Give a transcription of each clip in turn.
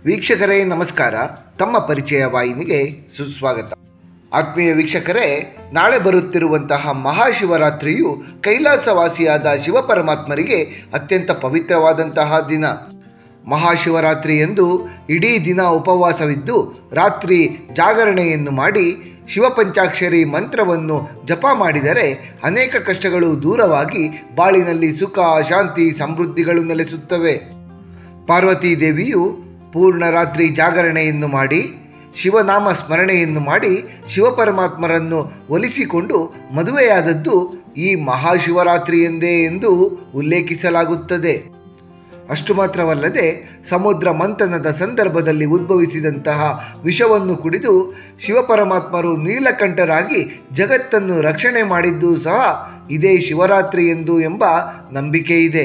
ವೀಕ್ಷಕರೇ ನಮಸ್ಕಾರ ತಮ್ಮ ಪರಿಚಯ ವಾಹಿನಿಗೆ ಸುಸ್ವಾಗತ ಆತ್ಮೀಯ ವೀಕ್ಷಕರೇ ನಾಳೆ ಬರುತ್ತಿರುವಂತಹ ಮಹಾಶಿವರಾತ್ರಿಯು ಕೈಲಾಸವಾಸಿಯಾದ ಶಿವಪರಮಾತ್ಮರಿಗೆ ಅತ್ಯಂತ ಪವಿತ್ರವಾದಂತಹ ದಿನ ಮಹಾಶಿವರಾತ್ರಿಯಂದು ಇಡೀ ದಿನ ಉಪವಾಸವಿದ್ದು ರಾತ್ರಿ ಜಾಗರಣೆಯನ್ನು ಮಾಡಿ ಶಿವಪಂಚಾಕ್ಷರಿ ಮಂತ್ರವನ್ನು ಜಪ ಮಾಡಿದರೆ ಅನೇಕ ಕಷ್ಟಗಳು ದೂರವಾಗಿ ಬಾಳಿನಲ್ಲಿ ಸುಖ ಶಾಂತಿ ಸಮೃದ್ಧಿಗಳು ನೆಲೆಸುತ್ತವೆ ಪಾರ್ವತೀ ದೇವಿಯು ಪೂರ್ಣ ರಾತ್ರಿ ಜಾಗರಣೆಯನ್ನು ಮಾಡಿ ಶಿವನಾಮ ಸ್ಮರಣೆಯನ್ನು ಮಾಡಿ ಶಿವಪರಮಾತ್ಮರನ್ನು ಒಲಿಸಿಕೊಂಡು ಮದುವೆಯಾದದ್ದು ಈ ಮಹಾಶಿವರಾತ್ರಿ ಎಂದೇ ಎಂದು ಉಲ್ಲೇಖಿಸಲಾಗುತ್ತದೆ ಅಷ್ಟು ಮಾತ್ರವಲ್ಲದೆ ಸಮುದ್ರ ಮಂಥನದ ಸಂದರ್ಭದಲ್ಲಿ ಉದ್ಭವಿಸಿದಂತಹ ವಿಷವನ್ನು ಕುಡಿದು ಶಿವಪರಮಾತ್ಮರು ನೀಲಕಂಠರಾಗಿ ಜಗತ್ತನ್ನು ರಕ್ಷಣೆ ಮಾಡಿದ್ದು ಸಹ ಇದೇ ಶಿವರಾತ್ರಿ ಎಂದು ಎಂಬ ನಂಬಿಕೆ ಇದೆ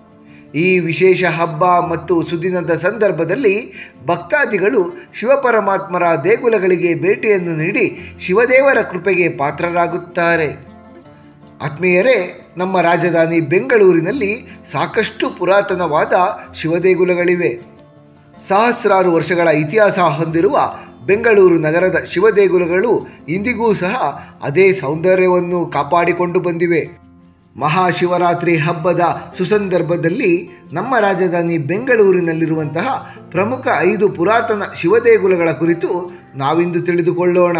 ಈ ವಿಶೇಷ ಹಬ್ಬ ಮತ್ತು ಸುದಿನದ ಸಂದರ್ಭದಲ್ಲಿ ಭಕ್ತಾದಿಗಳು ಶಿವಪರಮಾತ್ಮರ ದೇಗುಲಗಳಿಗೆ ಭೇಟಿಯನ್ನು ನೀಡಿ ಶಿವದೇವರ ಕೃಪೆಗೆ ಪಾತ್ರರಾಗುತ್ತಾರೆ ಆತ್ಮೀಯರೇ ನಮ್ಮ ರಾಜಧಾನಿ ಬೆಂಗಳೂರಿನಲ್ಲಿ ಸಾಕಷ್ಟು ಪುರಾತನವಾದ ಶಿವದೇಗುಲಗಳಿವೆ ಸಹಸ್ರಾರು ವರ್ಷಗಳ ಇತಿಹಾಸ ಹೊಂದಿರುವ ಬೆಂಗಳೂರು ನಗರದ ಶಿವದೇಗುಲಗಳು ಇಂದಿಗೂ ಸಹ ಅದೇ ಸೌಂದರ್ಯವನ್ನು ಕಾಪಾಡಿಕೊಂಡು ಬಂದಿವೆ ಮಹಾಶಿವರಾತ್ರಿ ಹಬ್ಬದ ಸುಸಂದರ್ಭದಲ್ಲಿ ನಮ್ಮ ರಾಜಧಾನಿ ಬೆಂಗಳೂರಿನಲ್ಲಿರುವಂತಹ ಪ್ರಮುಖ ಐದು ಪುರಾತನ ಶಿವದೇಗುಲಗಳ ಕುರಿತು ನಾವಿಂದು ತಿಳಿದುಕೊಳ್ಳೋಣ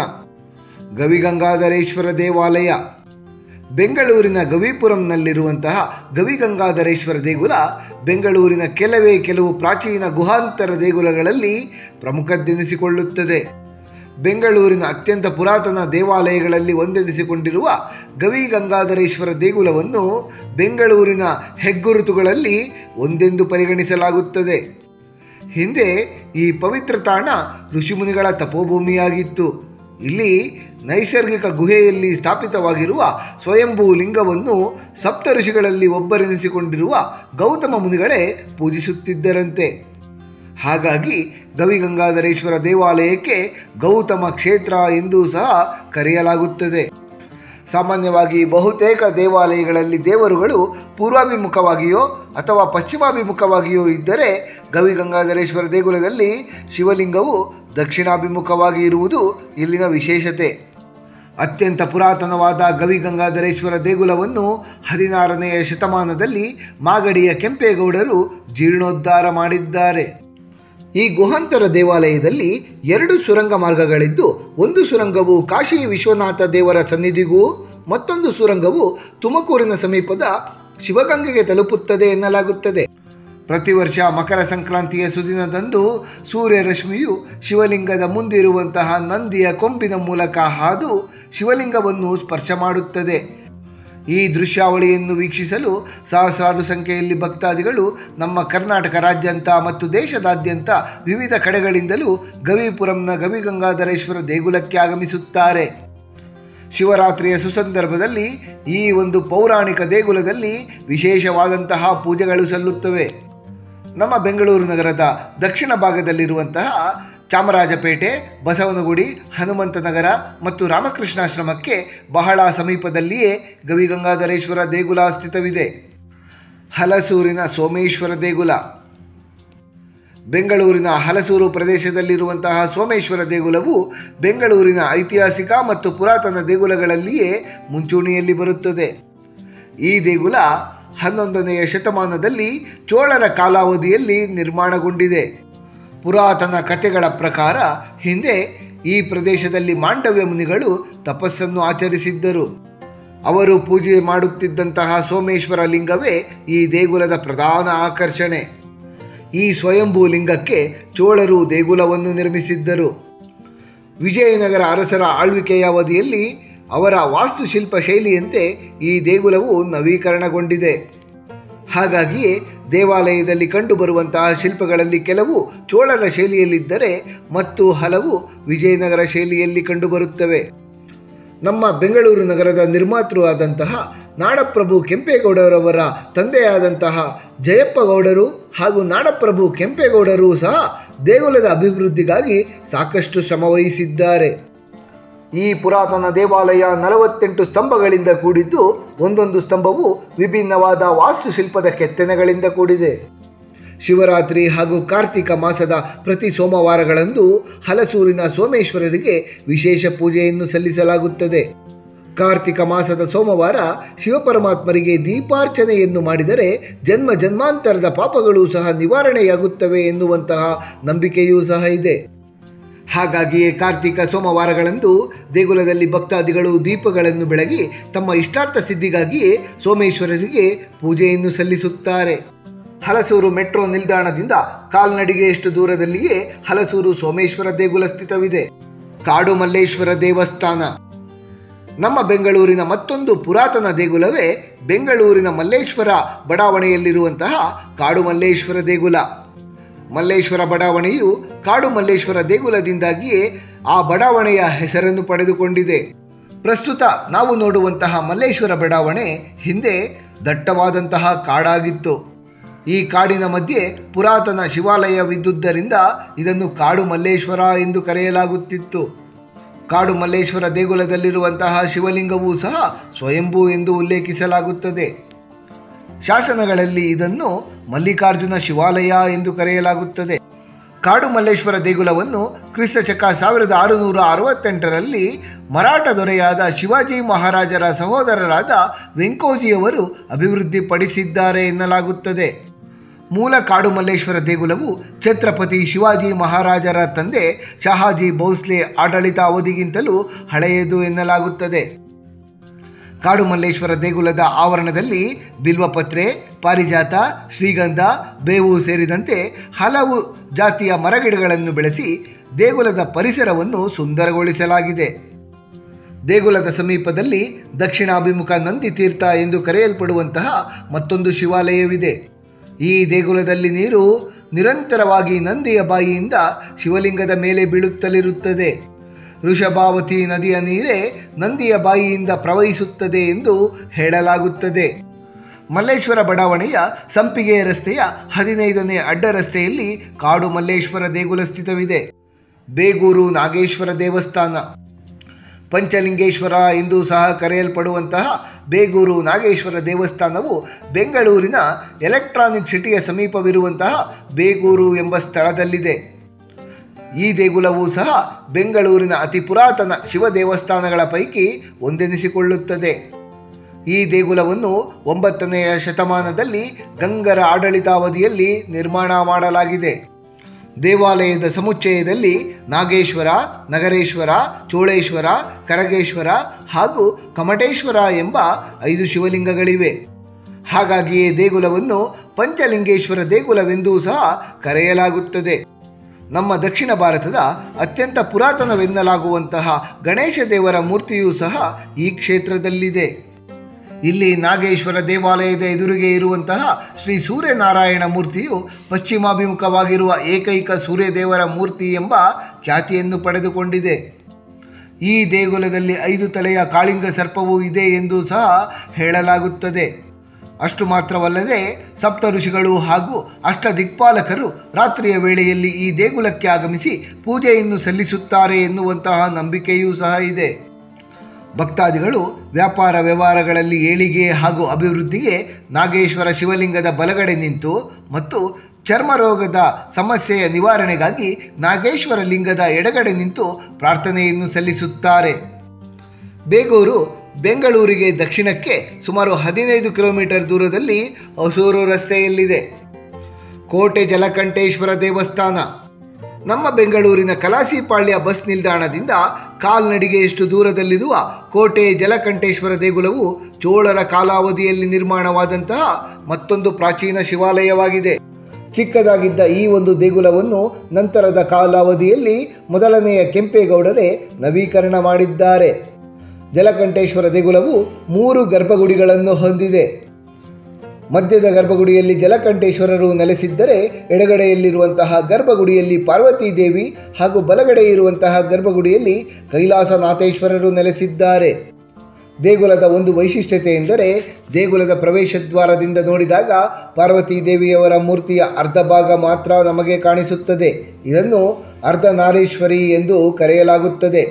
ಗವಿಗಂಗಾಧರೇಶ್ವರ ದೇವಾಲಯ ಬೆಂಗಳೂರಿನ ಗವಿಪುರಂನಲ್ಲಿರುವಂತಹ ಗವಿಗಂಗಾಧರೇಶ್ವರ ದೇಗುಲ ಬೆಂಗಳೂರಿನ ಕೆಲವೇ ಕೆಲವು ಪ್ರಾಚೀನ ಗುಹಾಂತರ ದೇಗುಲಗಳಲ್ಲಿ ಪ್ರಮುಖದ್ದೆನಿಸಿಕೊಳ್ಳುತ್ತದೆ ಬೆಂಗಳೂರಿನ ಅತ್ಯಂತ ಪುರಾತನ ದೇವಾಲಯಗಳಲ್ಲಿ ಒಂದೆನಿಸಿಕೊಂಡಿರುವ ಗವಿಗಂಗಾಧರೇಶ್ವರ ದೇಗುಲವನ್ನು ಬೆಂಗಳೂರಿನ ಹೆಗ್ಗುರುತುಗಳಲ್ಲಿ ಒಂದೆಂದು ಪರಿಗಣಿಸಲಾಗುತ್ತದೆ ಹಿಂದೆ ಈ ಪವಿತ್ರ ತಾಣ ಋಷಿಮುನಿಗಳ ತಪೋಭೂಮಿಯಾಗಿತ್ತು ಇಲ್ಲಿ ನೈಸರ್ಗಿಕ ಗುಹೆಯಲ್ಲಿ ಸ್ಥಾಪಿತವಾಗಿರುವ ಸ್ವಯಂಭೂ ಲಿಂಗವನ್ನು ಸಪ್ತ ಋಷಿಗಳಲ್ಲಿ ಒಬ್ಬರೆನಿಸಿಕೊಂಡಿರುವ ಗೌತಮ ಮುನಿಗಳೇ ಪೂಜಿಸುತ್ತಿದ್ದರಂತೆ ಹಾಗಾಗಿ ಗವಿಗಂಗಾಧರೇಶ್ವರ ದೇವಾಲಯಕ್ಕೆ ಗೌತಮ ಕ್ಷೇತ್ರ ಎಂದೂ ಸಹ ಕರೆಯಲಾಗುತ್ತದೆ ಸಾಮಾನ್ಯವಾಗಿ ಬಹುತೇಕ ದೇವಾಲಯಗಳಲ್ಲಿ ದೇವರುಗಳು ಪೂರ್ವಾಭಿಮುಖವಾಗಿಯೋ ಅಥವಾ ಪಶ್ಚಿಮಾಭಿಮುಖವಾಗಿಯೋ ಇದ್ದರೆ ಗವಿಗಂಗಾಧರೇಶ್ವರ ದೇಗುಲದಲ್ಲಿ ಶಿವಲಿಂಗವು ದಕ್ಷಿಣಾಭಿಮುಖವಾಗಿ ಇರುವುದು ಇಲ್ಲಿನ ವಿಶೇಷತೆ ಅತ್ಯಂತ ಪುರಾತನವಾದ ಗವಿಗಂಗಾಧರೇಶ್ವರ ದೇಗುಲವನ್ನು ಹದಿನಾರನೆಯ ಶತಮಾನದಲ್ಲಿ ಮಾಗಡಿಯ ಕೆಂಪೇಗೌಡರು ಜೀರ್ಣೋದ್ಧಾರ ಮಾಡಿದ್ದಾರೆ ಈ ಗುಹಾಂತರ ದೇವಾಲಯದಲ್ಲಿ ಎರಡು ಸುರಂಗ ಮಾರ್ಗಗಳಿದ್ದು ಒಂದು ಸುರಂಗವು ಕಾಶಿ ವಿಶ್ವನಾಥ ದೇವರ ಸನ್ನಿಧಿಗೂ ಮತ್ತೊಂದು ಸುರಂಗವು ತುಮಕೂರಿನ ಸಮೀಪದ ಶಿವಗಂಗೆಗೆ ತಲುಪುತ್ತದೆ ಎನ್ನಲಾಗುತ್ತದೆ ಪ್ರತಿ ವರ್ಷ ಮಕರ ಸಂಕ್ರಾಂತಿಯ ಸುದಿನದಂದು ಸೂರ್ಯ ರಶ್ಮಿಯು ಶಿವಲಿಂಗದ ಮುಂದಿರುವಂತಹ ನಂದಿಯ ಕೊಂಬಿನ ಮೂಲಕ ಹಾದು ಶಿವಲಿಂಗವನ್ನು ಸ್ಪರ್ಶ ಮಾಡುತ್ತದೆ ಈ ದೃಶ್ಯಾವಳಿಯನ್ನು ವೀಕ್ಷಿಸಲು ಸಹಸ್ರಾರು ಸಂಖ್ಯೆಯಲ್ಲಿ ಭಕ್ತಾದಿಗಳು ನಮ್ಮ ಕರ್ನಾಟಕ ರಾಜ್ಯಾಂತ ಮತ್ತು ದೇಶದಾದ್ಯಂತ ವಿವಿಧ ಕಡೆಗಳಿಂದಲೂ ಗವಿಪುರಂನ ಗವಿಗಂಗಾಧರೇಶ್ವರ ದೇಗುಲಕ್ಕೆ ಆಗಮಿಸುತ್ತಾರೆ ಶಿವರಾತ್ರಿಯ ಸುಸಂದರ್ಭದಲ್ಲಿ ಈ ಒಂದು ಪೌರಾಣಿಕ ದೇಗುಲದಲ್ಲಿ ವಿಶೇಷವಾದಂತಹ ಪೂಜೆಗಳು ಸಲ್ಲುತ್ತವೆ ನಮ್ಮ ಬೆಂಗಳೂರು ನಗರದ ದಕ್ಷಿಣ ಭಾಗದಲ್ಲಿರುವಂತಹ ಚಾಮರಾಜಪೇಟೆ ಬಸವನಗುಡಿ ಹನುಮಂತ ನಗರ ಮತ್ತು ರಾಮಕೃಷ್ಣಾಶ್ರಮಕ್ಕೆ ಬಹಳ ಸಮೀಪದಲ್ಲಿಯೇ ಗವಿಗಂಗಾಧರೇಶ್ವರ ದೇಗುಲ ಸ್ಥಿತವಿದೆ ಹಲಸೂರಿನ ಸೋಮೇಶ್ವರ ದೇಗುಲ ಬೆಂಗಳೂರಿನ ಹಲಸೂರು ಪ್ರದೇಶದಲ್ಲಿರುವಂತಹ ಸೋಮೇಶ್ವರ ದೇಗುಲವು ಬೆಂಗಳೂರಿನ ಐತಿಹಾಸಿಕ ಮತ್ತು ಪುರಾತನ ದೇಗುಲಗಳಲ್ಲಿಯೇ ಮುಂಚೂಣಿಯಲ್ಲಿ ಬರುತ್ತದೆ ಈ ದೇಗುಲ ಹನ್ನೊಂದನೆಯ ಶತಮಾನದಲ್ಲಿ ಚೋಳರ ಕಾಲಾವಧಿಯಲ್ಲಿ ನಿರ್ಮಾಣಗೊಂಡಿದೆ ಪುರಾತನ ಕಥೆಗಳ ಪ್ರಕಾರ ಹಿಂದೆ ಈ ಪ್ರದೇಶದಲ್ಲಿ ಮಾಂಡವ್ಯ ಮುನಿಗಳು ತಪಸ್ಸನ್ನು ಆಚರಿಸಿದ್ದರು ಅವರು ಪೂಜೆ ಮಾಡುತ್ತಿದ್ದಂತಹ ಸೋಮೇಶ್ವರ ಲಿಂಗವೇ ಈ ದೇಗುಲದ ಪ್ರಧಾನ ಆಕರ್ಷಣೆ ಈ ಸ್ವಯಂಭೂ ಲಿಂಗಕ್ಕೆ ಚೋಳರು ದೇಗುಲವನ್ನು ನಿರ್ಮಿಸಿದ್ದರು ವಿಜಯನಗರ ಅರಸರ ಆಳ್ವಿಕೆಯ ಅವಧಿಯಲ್ಲಿ ಅವರ ವಾಸ್ತುಶಿಲ್ಪ ಶೈಲಿಯಂತೆ ಈ ದೇಗುಲವು ನವೀಕರಣಗೊಂಡಿದೆ ಹಾಗಾಗಿಯೇ ದೇವಾಲಯದಲ್ಲಿ ಕಂಡುಬರುವಂತಹ ಶಿಲ್ಪಗಳಲ್ಲಿ ಕೆಲವು ಚೋಳರ ಶೈಲಿಯಲ್ಲಿದ್ದರೆ ಮತ್ತು ಹಲವು ವಿಜಯನಗರ ಶೈಲಿಯಲ್ಲಿ ಕಂಡುಬರುತ್ತವೆ ನಮ್ಮ ಬೆಂಗಳೂರು ನಗರದ ನಿರ್ಮಾತೃ ಆದಂತಹ ನಾಡಪ್ರಭು ಕೆಂಪೇಗೌಡರವರ ತಂದೆಯಾದಂತಹ ಜಯಪ್ಪ ಗೌಡರು ಹಾಗೂ ನಾಡಪ್ರಭು ಕೆಂಪೇಗೌಡರು ಸಹ ದೇಗುಲದ ಅಭಿವೃದ್ಧಿಗಾಗಿ ಸಾಕಷ್ಟು ಶ್ರಮವಹಿಸಿದ್ದಾರೆ ಈ ಪುರಾತನ ದೇವಾಲಯ ನಲವತ್ತೆಂಟು ಸ್ತಂಭಗಳಿಂದ ಕೂಡಿದ್ದು ಒಂದೊಂದು ಸ್ತಂಭವು ವಿಭಿನ್ನವಾದ ವಾಸ್ತುಶಿಲ್ಪದ ಕೆತ್ತನೆಗಳಿಂದ ಕೂಡಿದೆ ಶಿವರಾತ್ರಿ ಹಾಗೂ ಕಾರ್ತಿಕ ಮಾಸದ ಪ್ರತಿ ಸೋಮವಾರಗಳಂದು ಹಲಸೂರಿನ ಸೋಮೇಶ್ವರರಿಗೆ ವಿಶೇಷ ಪೂಜೆಯನ್ನು ಸಲ್ಲಿಸಲಾಗುತ್ತದೆ ಕಾರ್ತಿಕ ಮಾಸದ ಸೋಮವಾರ ಶಿವಪರಮಾತ್ಮರಿಗೆ ದೀಪಾರ್ಚನೆಯನ್ನು ಮಾಡಿದರೆ ಜನ್ಮ ಜನ್ಮಾಂತರದ ಪಾಪಗಳು ಸಹ ನಿವಾರಣೆಯಾಗುತ್ತವೆ ಎನ್ನುವಂತಹ ನಂಬಿಕೆಯೂ ಸಹ ಇದೆ ಹಾಗಾಗಿಯೇ ಕಾರ್ತಿಕ ಸೋಮವಾರಗಳಂದು ದೇಗುಲದಲ್ಲಿ ಭಕ್ತಾದಿಗಳು ದೀಪಗಳನ್ನು ಬೆಳಗಿ ತಮ್ಮ ಇಷ್ಟಾರ್ಥ ಸಿದ್ಧಿಗಾಗಿಯೇ ಸೋಮೇಶ್ವರರಿಗೆ ಪೂಜೆಯನ್ನು ಸಲ್ಲಿಸುತ್ತಾರೆ ಹಲಸೂರು ಮೆಟ್ರೋ ನಿಲ್ದಾಣದಿಂದ ಕಾಲ್ನಡಿಗೆಯಷ್ಟು ದೂರದಲ್ಲಿಯೇ ಹಲಸೂರು ಸೋಮೇಶ್ವರ ದೇಗುಲ ಸ್ಥಿತವಿದೆ ಕಾಡು ಮಲ್ಲೇಶ್ವರ ದೇವಸ್ಥಾನ ನಮ್ಮ ಬೆಂಗಳೂರಿನ ಮತ್ತೊಂದು ಪುರಾತನ ದೇಗುಲವೇ ಬೆಂಗಳೂರಿನ ಮಲ್ಲೇಶ್ವರ ಬಡಾವಣೆಯಲ್ಲಿರುವಂತಹ ಕಾಡು ಮಲ್ಲೇಶ್ವರ ದೇಗುಲ ಮಲ್ಲೇಶ್ವರ ಬಡಾವಣೆಯು ಕಾಡು ಮಲ್ಲೇಶ್ವರ ದೇಗುಲದಿಂದಾಗಿಯೇ ಆ ಬಡಾವಣೆಯ ಹೆಸರನ್ನು ಪಡೆದುಕೊಂಡಿದೆ ಪ್ರಸ್ತುತ ನಾವು ನೋಡುವಂತಹ ಮಲ್ಲೇಶ್ವರ ಬಡಾವಣೆ ಹಿಂದೆ ದಟ್ಟವಾದಂತಹ ಕಾಡಾಗಿತ್ತು ಈ ಕಾಡಿನ ಮಧ್ಯೆ ಪುರಾತನ ಶಿವಾಲಯವಿದ್ದುದರಿಂದ ಇದನ್ನು ಕಾಡು ಮಲ್ಲೇಶ್ವರ ಎಂದು ಕರೆಯಲಾಗುತ್ತಿತ್ತು ಕಾಡು ಮಲ್ಲೇಶ್ವರ ದೇಗುಲದಲ್ಲಿರುವಂತಹ ಶಿವಲಿಂಗವೂ ಸಹ ಸ್ವಯಂಭೂ ಎಂದು ಉಲ್ಲೇಖಿಸಲಾಗುತ್ತದೆ ಶಾಸನಗಳಲ್ಲಿ ಇದನ್ನು ಮಲ್ಲಿಕಾರ್ಜುನ ಶಿವಾಲಯ ಎಂದು ಕರೆಯಲಾಗುತ್ತದೆ ಕಾಡು ಮಲ್ಲೇಶ್ವರ ದೇಗುಲವನ್ನು ಕ್ರಿಸ್ತ ಶಕ ಸಾವಿರದ ಆರುನೂರ ಅರವತ್ತೆಂಟರಲ್ಲಿ ಮರಾಠ ದೊರೆಯಾದ ಶಿವಾಜಿ ಮಹಾರಾಜರ ಸಹೋದರರಾದ ವೆಂಕೋಜಿಯವರು ಅಭಿವೃದ್ಧಿಪಡಿಸಿದ್ದಾರೆ ಎನ್ನಲಾಗುತ್ತದೆ ಮೂಲ ಕಾಡು ಮಲ್ಲೇಶ್ವರ ದೇಗುಲವು ಛತ್ರಪತಿ ಶಿವಾಜಿ ಮಹಾರಾಜರ ತಂದೆ ಶಹಾಜಿ ಭೋಸ್ಲೆ ಆಡಳಿತ ಅವಧಿಗಿಂತಲೂ ಹಳೆಯದು ಎನ್ನಲಾಗುತ್ತದೆ ಕಾಡು ಮಲ್ಲೇಶ್ವರ ದೇಗುಲದ ಆವರಣದಲ್ಲಿ ಬಿಲ್ವಪತ್ರೆ ಪಾರಿಜಾತ ಶ್ರೀಗಂಧ ಬೇವು ಸೇರಿದಂತೆ ಹಲವು ಜಾತಿಯ ಮರಗಿಡಗಳನ್ನು ಬೆಳೆಸಿ ದೇಗುಲದ ಪರಿಸರವನ್ನು ಸುಂದರಗೊಳಿಸಲಾಗಿದೆ ದೇಗುಲದ ಸಮೀಪದಲ್ಲಿ ದಕ್ಷಿಣಾಭಿಮುಖ ನಂದಿ ತೀರ್ಥ ಎಂದು ಕರೆಯಲ್ಪಡುವಂತಹ ಮತ್ತೊಂದು ಶಿವಾಲಯವಿದೆ ಈ ದೇಗುಲದಲ್ಲಿ ನೀರು ನಿರಂತರವಾಗಿ ನಂದಿಯ ಬಾಯಿಯಿಂದ ಶಿವಲಿಂಗದ ಮೇಲೆ ಬೀಳುತ್ತಲಿರುತ್ತದೆ ಋಷಭಾವತಿ ನದಿಯ ನೀರೇ ನಂದಿಯ ಬಾಯಿಯಿಂದ ಪ್ರವಹಿಸುತ್ತದೆ ಎಂದು ಹೇಳಲಾಗುತ್ತದೆ ಮಲ್ಲೇಶ್ವರ ಬಡಾವಣೆಯ ಸಂಪಿಗೆ ರಸ್ತೆಯ ಹದಿನೈದನೇ ಅಡ್ಡ ರಸ್ತೆಯಲ್ಲಿ ಕಾಡು ಮಲ್ಲೇಶ್ವರ ದೇಗುಲ ಸ್ಥಿತವಿದೆ ಬೇಗೂರು ನಾಗೇಶ್ವರ ದೇವಸ್ಥಾನ ಪಂಚಲಿಂಗೇಶ್ವರ ಎಂದು ಸಹ ಕರೆಯಲ್ಪಡುವಂತಹ ಬೇಗೂರು ನಾಗೇಶ್ವರ ದೇವಸ್ಥಾನವು ಬೆಂಗಳೂರಿನ ಎಲೆಕ್ಟ್ರಾನಿಕ್ ಸಿಟಿಯ ಸಮೀಪವಿರುವಂತಹ ಬೇಗೂರು ಎಂಬ ಸ್ಥಳದಲ್ಲಿದೆ ಈ ದೇಗುಲವೂ ಸಹ ಬೆಂಗಳೂರಿನ ಅತಿ ಪುರಾತನ ಶಿವ ದೇವಸ್ಥಾನಗಳ ಪೈಕಿ ಒಂದೆನಿಸಿಕೊಳ್ಳುತ್ತದೆ ಈ ದೇಗುಲವನ್ನು ಒಂಬತ್ತನೆಯ ಶತಮಾನದಲ್ಲಿ ಗಂಗರ ಆಡಳಿತಾವಧಿಯಲ್ಲಿ ನಿರ್ಮಾಣ ಮಾಡಲಾಗಿದೆ ದೇವಾಲಯದ ಸಮುಚ್ಚಯದಲ್ಲಿ ನಾಗೇಶ್ವರ ನಗರೇಶ್ವರ ಚೋಳೇಶ್ವರ ಕರಗೇಶ್ವರ ಹಾಗೂ ಕಮಟೇಶ್ವರ ಎಂಬ ಐದು ಶಿವಲಿಂಗಗಳಿವೆ ಹಾಗಾಗಿಯೇ ದೇಗುಲವನ್ನು ಪಂಚಲಿಂಗೇಶ್ವರ ದೇಗುಲವೆಂದೂ ಸಹ ಕರೆಯಲಾಗುತ್ತದೆ ನಮ್ಮ ದಕ್ಷಿಣ ಭಾರತದ ಅತ್ಯಂತ ಪುರಾತನವೆನ್ನಲಾಗುವಂತಹ ಗಣೇಶ ದೇವರ ಮೂರ್ತಿಯೂ ಸಹ ಈ ಕ್ಷೇತ್ರದಲ್ಲಿದೆ ಇಲ್ಲಿ ನಾಗೇಶ್ವರ ದೇವಾಲಯದ ಎದುರಿಗೆ ಇರುವಂತಹ ಶ್ರೀ ಸೂರ್ಯನಾರಾಯಣ ಮೂರ್ತಿಯು ಪಶ್ಚಿಮಾಭಿಮುಖವಾಗಿರುವ ಏಕೈಕ ಸೂರ್ಯದೇವರ ಮೂರ್ತಿ ಎಂಬ ಖ್ಯಾತಿಯನ್ನು ಪಡೆದುಕೊಂಡಿದೆ ಈ ದೇಗುಲದಲ್ಲಿ ಐದು ತಲೆಯ ಕಾಳಿಂಗ ಸರ್ಪವೂ ಇದೆ ಎಂದು ಸಹ ಹೇಳಲಾಗುತ್ತದೆ ಅಷ್ಟು ಮಾತ್ರವಲ್ಲದೆ ಸಪ್ತ ಋಷಿಗಳು ಹಾಗೂ ಅಷ್ಟ ದಿಕ್ಪಾಲಕರು ರಾತ್ರಿಯ ವೇಳೆಯಲ್ಲಿ ಈ ದೇಗುಲಕ್ಕೆ ಆಗಮಿಸಿ ಪೂಜೆಯನ್ನು ಸಲ್ಲಿಸುತ್ತಾರೆ ಎನ್ನುವಂತಹ ನಂಬಿಕೆಯೂ ಸಹ ಇದೆ ಭಕ್ತಾದಿಗಳು ವ್ಯಾಪಾರ ವ್ಯವಹಾರಗಳಲ್ಲಿ ಏಳಿಗೆ ಹಾಗೂ ಅಭಿವೃದ್ಧಿಗೆ ನಾಗೇಶ್ವರ ಶಿವಲಿಂಗದ ಬಲಗಡೆ ನಿಂತು ಮತ್ತು ಚರ್ಮ ರೋಗದ ಸಮಸ್ಯೆಯ ನಿವಾರಣೆಗಾಗಿ ನಾಗೇಶ್ವರ ಲಿಂಗದ ಎಡಗಡೆ ನಿಂತು ಪ್ರಾರ್ಥನೆಯನ್ನು ಸಲ್ಲಿಸುತ್ತಾರೆ ಬೇಗೂರು ಬೆಂಗಳೂರಿಗೆ ದಕ್ಷಿಣಕ್ಕೆ ಸುಮಾರು ಹದಿನೈದು ಕಿಲೋಮೀಟರ್ ದೂರದಲ್ಲಿ ಹೊಸೂರು ರಸ್ತೆಯಲ್ಲಿದೆ ಕೋಟೆ ಜಲಕಂಠೇಶ್ವರ ದೇವಸ್ಥಾನ ನಮ್ಮ ಬೆಂಗಳೂರಿನ ಕಲಾಸಿಪಾಳ್ಯ ಬಸ್ ನಿಲ್ದಾಣದಿಂದ ಕಾಲ್ನಡಿಗೆಯಷ್ಟು ದೂರದಲ್ಲಿರುವ ಕೋಟೆ ಜಲಕಂಠೇಶ್ವರ ದೇಗುಲವು ಚೋಳರ ಕಾಲಾವಧಿಯಲ್ಲಿ ನಿರ್ಮಾಣವಾದಂತಹ ಮತ್ತೊಂದು ಪ್ರಾಚೀನ ಶಿವಾಲಯವಾಗಿದೆ ಚಿಕ್ಕದಾಗಿದ್ದ ಈ ಒಂದು ದೇಗುಲವನ್ನು ನಂತರದ ಕಾಲಾವಧಿಯಲ್ಲಿ ಮೊದಲನೆಯ ಕೆಂಪೇಗೌಡರೇ ನವೀಕರಣ ಮಾಡಿದ್ದಾರೆ ಜಲಕಂಠೇಶ್ವರ ದೇಗುಲವು ಮೂರು ಗರ್ಭಗುಡಿಗಳನ್ನು ಹೊಂದಿದೆ ಮಧ್ಯದ ಗರ್ಭಗುಡಿಯಲ್ಲಿ ಜಲಕಂಠೇಶ್ವರರು ನೆಲೆಸಿದ್ದರೆ ಎಡಗಡೆಯಲ್ಲಿರುವಂತಹ ಗರ್ಭಗುಡಿಯಲ್ಲಿ ಪಾರ್ವತೀ ದೇವಿ ಹಾಗೂ ಬಲಗಡೆ ಇರುವಂತಹ ಗರ್ಭಗುಡಿಯಲ್ಲಿ ಕೈಲಾಸನಾಥೇಶ್ವರರು ನೆಲೆಸಿದ್ದಾರೆ ದೇಗುಲದ ಒಂದು ವೈಶಿಷ್ಟ್ಯತೆ ಎಂದರೆ ದೇಗುಲದ ಪ್ರವೇಶ ದ್ವಾರದಿಂದ ನೋಡಿದಾಗ ಪಾರ್ವತೀ ದೇವಿಯವರ ಮೂರ್ತಿಯ ಅರ್ಧ ಭಾಗ ಮಾತ್ರ ನಮಗೆ ಕಾಣಿಸುತ್ತದೆ ಇದನ್ನು ಅರ್ಧನಾರೀಶ್ವರಿ ಎಂದು ಕರೆಯಲಾಗುತ್ತದೆ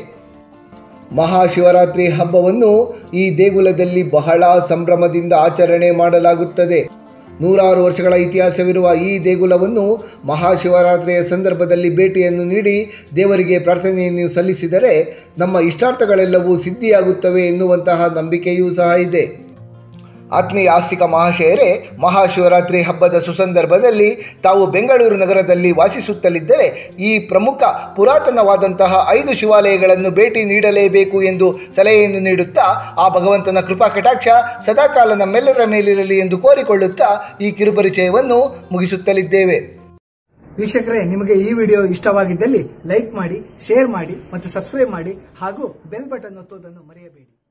ಮಹಾಶಿವರಾತ್ರಿ ಹಬ್ಬವನ್ನು ಈ ದೇಗುಲದಲ್ಲಿ ಬಹಳ ಸಂಭ್ರಮದಿಂದ ಆಚರಣೆ ಮಾಡಲಾಗುತ್ತದೆ ನೂರಾರು ವರ್ಷಗಳ ಇತಿಹಾಸವಿರುವ ಈ ದೇಗುಲವನ್ನು ಮಹಾಶಿವರಾತ್ರಿಯ ಸಂದರ್ಭದಲ್ಲಿ ಭೇಟಿಯನ್ನು ನೀಡಿ ದೇವರಿಗೆ ಪ್ರಾರ್ಥನೆಯನ್ನು ಸಲ್ಲಿಸಿದರೆ ನಮ್ಮ ಇಷ್ಟಾರ್ಥಗಳೆಲ್ಲವೂ ಸಿದ್ಧಿಯಾಗುತ್ತವೆ ಎನ್ನುವಂತಹ ನಂಬಿಕೆಯೂ ಸಹ ಇದೆ ಆತ್ಮೀಯ ಆಸ್ತಿಕ ಮಹಾಶಯರೇ ಮಹಾಶಿವರಾತ್ರಿ ಹಬ್ಬದ ಸುಸಂದರ್ಭದಲ್ಲಿ ತಾವು ಬೆಂಗಳೂರು ನಗರದಲ್ಲಿ ವಾಸಿಸುತ್ತಲಿದ್ದರೆ ಈ ಪ್ರಮುಖ ಪುರಾತನವಾದಂತಹ ಐದು ಶಿವಾಲಯಗಳನ್ನು ಭೇಟಿ ನೀಡಲೇಬೇಕು ಎಂದು ಸಲಹೆಯನ್ನು ನೀಡುತ್ತಾ ಆ ಭಗವಂತನ ಕೃಪಾ ಕಟಾಕ್ಷ ಸದಾಕಾಲ ನಮ್ಮೆಲ್ಲರ ಮೇಲಿರಲಿ ಎಂದು ಕೋರಿಕೊಳ್ಳುತ್ತಾ ಈ ಕಿರುಪರಿಚಯವನ್ನು ಮುಗಿಸುತ್ತಲಿದ್ದೇವೆ ವೀಕ್ಷಕರೇ ನಿಮಗೆ ಈ ವಿಡಿಯೋ ಇಷ್ಟವಾಗಿದ್ದಲ್ಲಿ ಲೈಕ್ ಮಾಡಿ ಶೇರ್ ಮಾಡಿ ಮತ್ತು ಸಬ್ಸ್ಕ್ರೈಬ್ ಮಾಡಿ ಹಾಗೂ ಬೆಲ್ ಬಟನ್ ಒತ್ತುವುದನ್ನು ಮರೆಯಬೇಡಿ